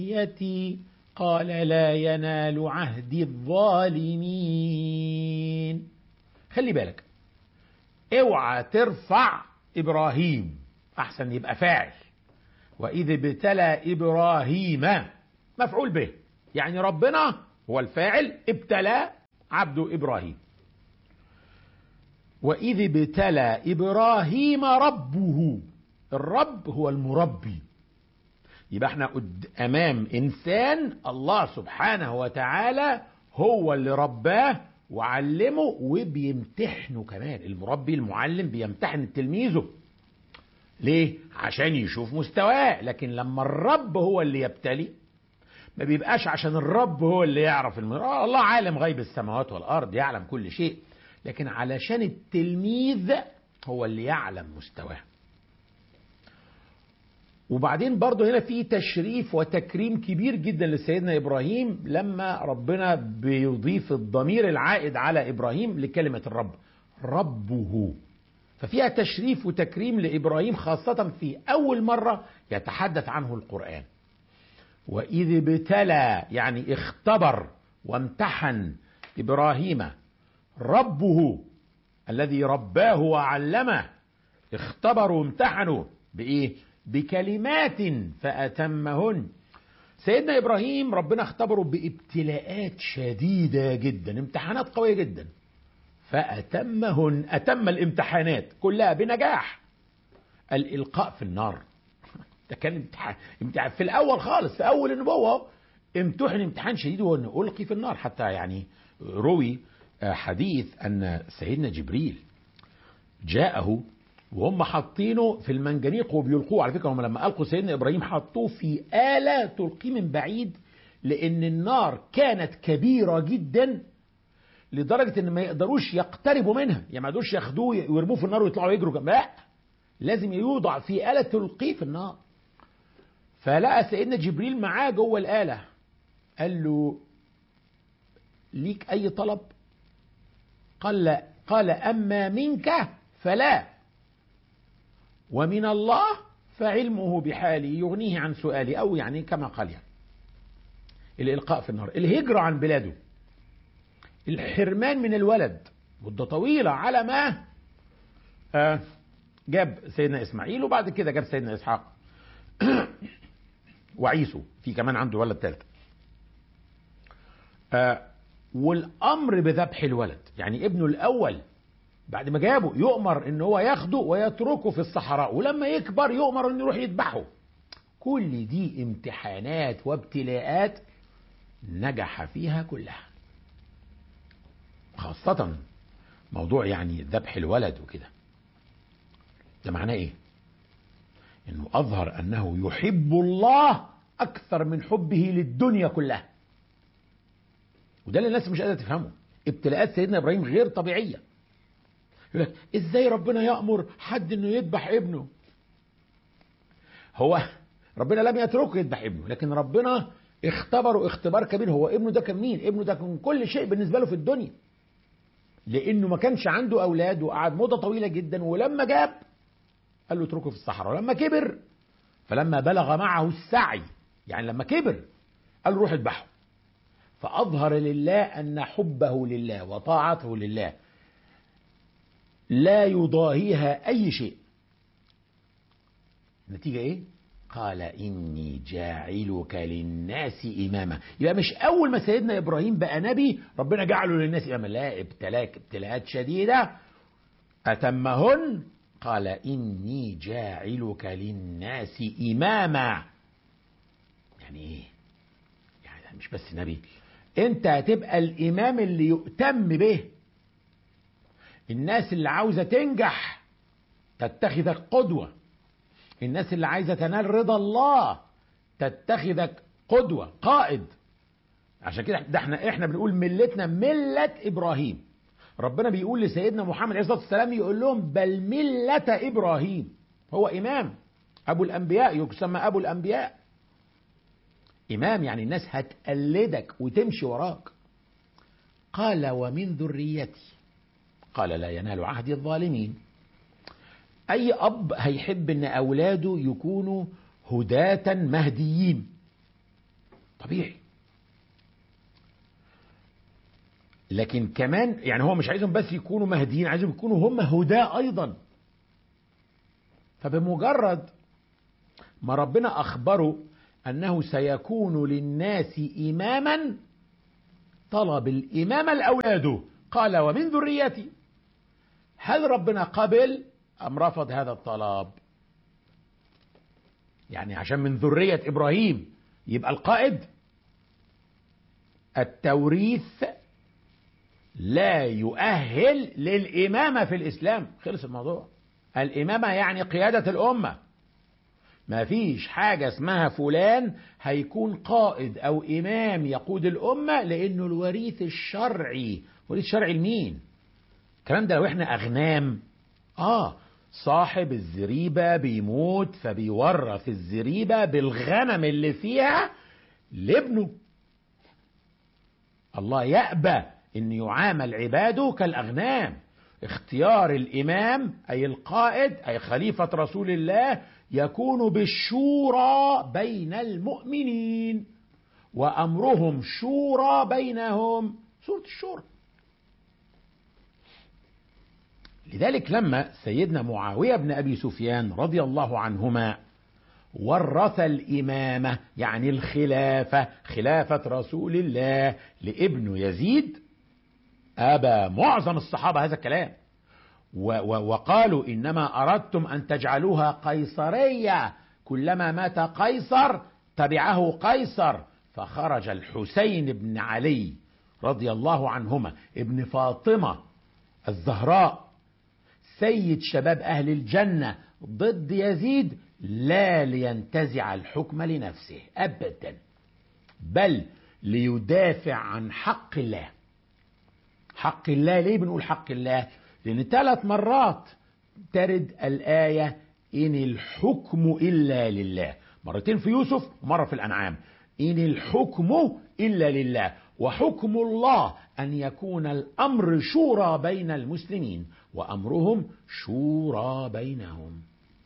يتي قال لا ينال عهد الظالمين خلي بالك اوعى ترفع ابراهيم احسن يبقى فاعل واذ ابتلى ابراهيم مفعول به يعني ربنا هو الفاعل ابتلى عبده ابراهيم واذ ابتلى ابراهيم ربه الرب هو المربي يبقى احنا امام انسان الله سبحانه وتعالى هو اللي رباه وعلمه وبيمتحنه كمان المربي المعلم بيمتحن تلميذه ليه عشان يشوف مستواه لكن لما الرب هو اللي يبتلي ما بيبقاش عشان الرب هو اللي يعرف المرأة الله عالم غيب السماوات والأرض يعلم كل شيء لكن علشان التلميذ هو اللي يعلم مستواه وبعدين برضه هنا في تشريف وتكريم كبير جدا لسيدنا ابراهيم لما ربنا بيضيف الضمير العائد على ابراهيم لكلمه الرب ربه ففيها تشريف وتكريم لابراهيم خاصه في اول مره يتحدث عنه القران واذ ابتلى يعني اختبر وامتحن ابراهيم ربه الذي رباه وعلمه اختبروا وامتحنوا بايه بكلمات فأتمهن سيدنا إبراهيم ربنا اختبره بابتلاءات شديدة جدا امتحانات قوية جدا فأتمهن أتم الامتحانات كلها بنجاح الإلقاء في النار ده كان امتحان, امتحان في الأول خالص في أول النبوة امتحن امتحان شديد وأنه ألقي في النار حتى يعني روي حديث أن سيدنا جبريل جاءه وهم حاطينه في المنجنيق وبيلقوه على فكره هم لما القوا سيدنا ابراهيم حطوه في اله تلقيه من بعيد لان النار كانت كبيره جدا لدرجه ان ما يقدروش يقتربوا منها يعني ما يقدروش ياخدوه ويرموه في النار ويطلعوا يجروا لا لازم يوضع في اله تلقيه في النار فلقى سيدنا جبريل معاه جوه الاله قال له ليك اي طلب قال لا قال اما منك فلا ومن الله فعلمه بحالي يغنيه عن سؤالي أو يعني كما قال يعني الإلقاء في النار الهجرة عن بلاده الحرمان من الولد مدة طويلة على ما آه جاب سيدنا إسماعيل وبعد كده جاب سيدنا إسحاق وعيسو في كمان عنده ولد ثالث آه والأمر بذبح الولد يعني ابنه الأول بعد ما جابه يؤمر ان هو ياخده ويتركه في الصحراء ولما يكبر يؤمر انه يروح يذبحه كل دي امتحانات وابتلاءات نجح فيها كلها خاصة موضوع يعني ذبح الولد وكده ده معناه ايه انه اظهر انه يحب الله اكثر من حبه للدنيا كلها وده اللي الناس مش قادره تفهمه ابتلاءات سيدنا ابراهيم غير طبيعيه يقول لك ازاي ربنا يامر حد انه يذبح ابنه هو ربنا لم يتركه يذبح ابنه لكن ربنا اختبره اختبار كبير هو ابنه ده كان مين ابنه ده كان كل شيء بالنسبه له في الدنيا لانه ما كانش عنده اولاد وقعد مده طويله جدا ولما جاب قال له اتركه في الصحراء ولما كبر فلما بلغ معه السعي يعني لما كبر قال له روح اذبحه فاظهر لله ان حبه لله وطاعته لله لا يضاهيها أي شيء النتيجة إيه؟ قال إني جاعلك للناس إماما يبقى مش أول ما سيدنا إبراهيم بقى نبي ربنا جعله للناس إماما لا ابتلاك ابتلاءات شديدة أتمهن قال إني جاعلك للناس إماما يعني إيه؟ يعني مش بس نبي أنت هتبقى الإمام اللي يؤتم به الناس اللي عاوزة تنجح تتخذك قدوة الناس اللي عايزة تنال رضا الله تتخذك قدوة قائد عشان كده ده احنا احنا بنقول ملتنا ملة ابراهيم ربنا بيقول لسيدنا محمد عليه الصلاة والسلام يقول لهم بل ملة ابراهيم هو امام ابو الانبياء يسمى ابو الانبياء امام يعني الناس هتقلدك وتمشي وراك قال ومن ذريتي قال لا ينال عهد الظالمين أي أب هيحب أن أولاده يكونوا هداة مهديين طبيعي لكن كمان يعني هو مش عايزهم بس يكونوا مهديين عايزهم يكونوا هم هداة أيضا فبمجرد ما ربنا أخبره أنه سيكون للناس إماما طلب الإمامة لأولاده قال ومن ذريتي هل ربنا قبل أم رفض هذا الطلب يعني عشان من ذرية إبراهيم يبقى القائد التوريث لا يؤهل للإمامة في الإسلام خلص الموضوع الإمامة يعني قيادة الأمة ما فيش حاجة اسمها فلان هيكون قائد أو إمام يقود الأمة لأنه الوريث الشرعي وريث شرعي لمين الكلام ده لو احنا أغنام آه صاحب الزريبة بيموت فبيورث الزريبة بالغنم اللي فيها لابنه الله يأبى أن يعامل عباده كالأغنام اختيار الإمام أي القائد أي خليفة رسول الله يكون بالشورى بين المؤمنين وأمرهم شورى بينهم سورة الشورى لذلك لما سيدنا معاوية بن أبي سفيان رضي الله عنهما ورث الإمامة يعني الخلافة خلافة رسول الله لابن يزيد أبى معظم الصحابة هذا الكلام و و وقالوا إنما أردتم أن تجعلوها قيصرية كلما مات قيصر تبعه قيصر فخرج الحسين بن علي رضي الله عنهما ابن فاطمة الزهراء سيد شباب أهل الجنة ضد يزيد لا لينتزع الحكم لنفسه أبدا بل ليدافع عن حق الله حق الله ليه بنقول حق الله لأن ثلاث مرات ترد الآية إن الحكم إلا لله مرتين في يوسف ومرة في الأنعام إن الحكم إلا لله وحكم الله أن يكون الأمر شورى بين المسلمين وأمرهم شورى بينهم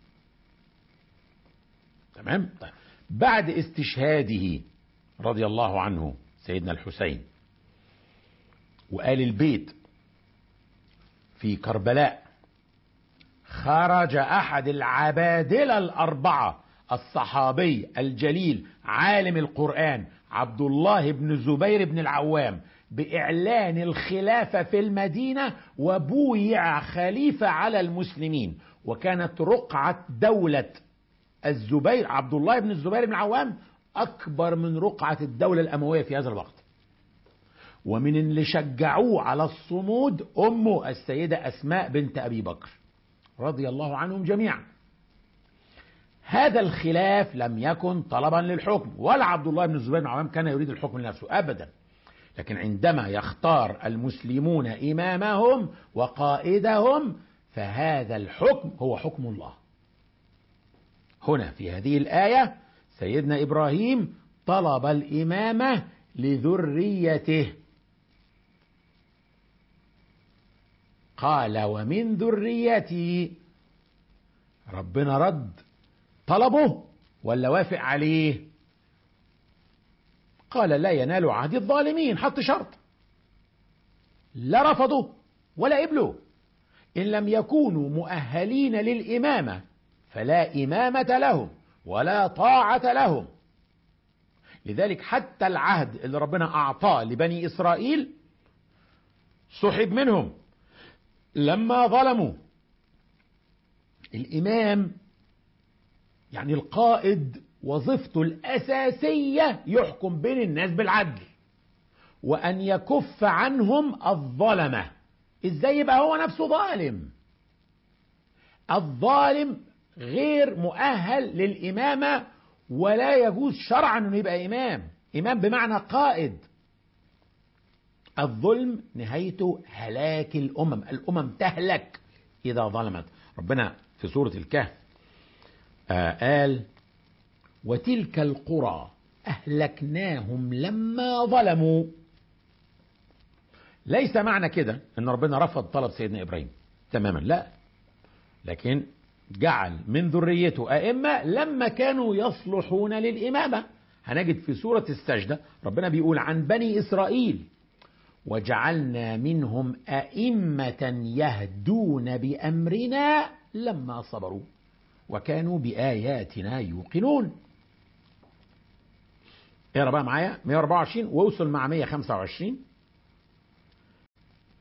تمام طيب. بعد استشهاده رضي الله عنه سيدنا الحسين وآل البيت في كربلاء خرج أحد العبادلة الأربعة الصحابي الجليل عالم القرآن عبد الله بن الزبير بن العوام بإعلان الخلافة في المدينة وبويع خليفة على المسلمين وكانت رقعة دولة الزبير عبد الله بن الزبير بن العوام أكبر من رقعة الدولة الأموية في هذا الوقت ومن اللي شجعوه على الصمود أمه السيدة أسماء بنت أبي بكر رضي الله عنهم جميعا هذا الخلاف لم يكن طلبا للحكم ولا عبد الله بن الزبير بن عوام كان يريد الحكم لنفسه أبدا لكن عندما يختار المسلمون إمامهم وقائدهم فهذا الحكم هو حكم الله هنا في هذه الآية سيدنا إبراهيم طلب الإمامة لذريته قال ومن ذريتي ربنا رد طلبه ولا وافق عليه قال لا ينال عهد الظالمين حط شرط لا رفضوا ولا قبلوا إن لم يكونوا مؤهلين للإمامة فلا إمامة لهم ولا طاعة لهم لذلك حتى العهد اللي ربنا أعطاه لبني إسرائيل سحب منهم لما ظلموا الإمام يعني القائد وظيفته الأساسية يحكم بين الناس بالعدل وأن يكف عنهم الظلمة إزاي يبقى هو نفسه ظالم الظالم غير مؤهل للإمامة ولا يجوز شرعا أنه يبقى إمام إمام بمعنى قائد الظلم نهايته هلاك الأمم الأمم تهلك إذا ظلمت ربنا في سورة الكهف آه قال وتلك القرى أهلكناهم لما ظلموا ليس معنى كده أن ربنا رفض طلب سيدنا إبراهيم تماما لا لكن جعل من ذريته أئمة لما كانوا يصلحون للإمامة هنجد في سورة السجدة ربنا بيقول عن بني إسرائيل وجعلنا منهم أئمة يهدون بأمرنا لما صبروا وكانوا بآياتنا يوقنون اقرا بقى معايا 124 واوصل مع 125